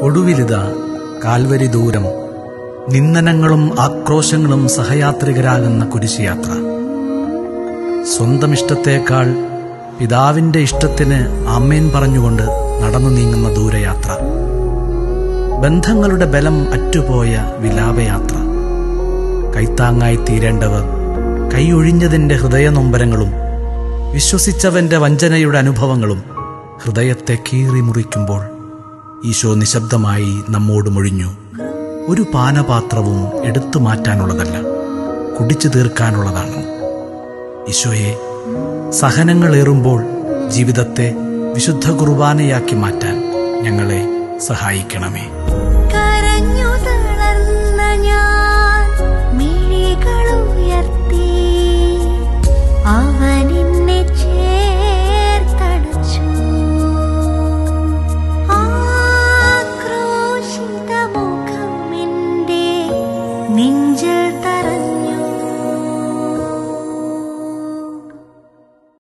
ഒടുവിലിതാ Calvary ദൂരം നിന്ദനങ്ങളും ആക്രോശങ്ങളും സഹയാത്രികരാകുന്ന കുരിശുയാത്ര സ്വന്തം ഇഷ്ടത്തേക്കാൾ പിതാവിന്റെ ഇഷ്ടത്തിന് അമ്മേൻ പറഞ്ഞുകൊണ്ട് നടന്നു നീങ്ങുന്ന ദൂരയാത്ര ബന്ധങ്ങളുടെ ബലം അറ്റുപോയ വിലാപയാത്ര കൈത്താങ്ങായി തീരേണ്ടവർ കൈയൊഴിഞ്ഞതിന്റെ ഹൃദയനൊമ്പരങ്ങളും വിശ്വസിച്ചവന്റെ വഞ്ചനയുടെ അനുഭവങ്ങളും ഹൃദയത്തെ കീറി മുറിക്കുമ്പോൾ ഈശോ നിശബ്ദമായി നമ്മോട് മൊഴിഞ്ഞു ഒരു പാനപാത്രവും എടുത്തു മാറ്റാനുള്ളതല്ല കുടിച്ചു തീർക്കാനുള്ളതാണ് ഈശോയെ സഹനങ്ങളേറുമ്പോൾ ജീവിതത്തെ വിശുദ്ധ കുർബാനയാക്കി മാറ്റാൻ ഞങ്ങളെ സഹായിക്കണമേ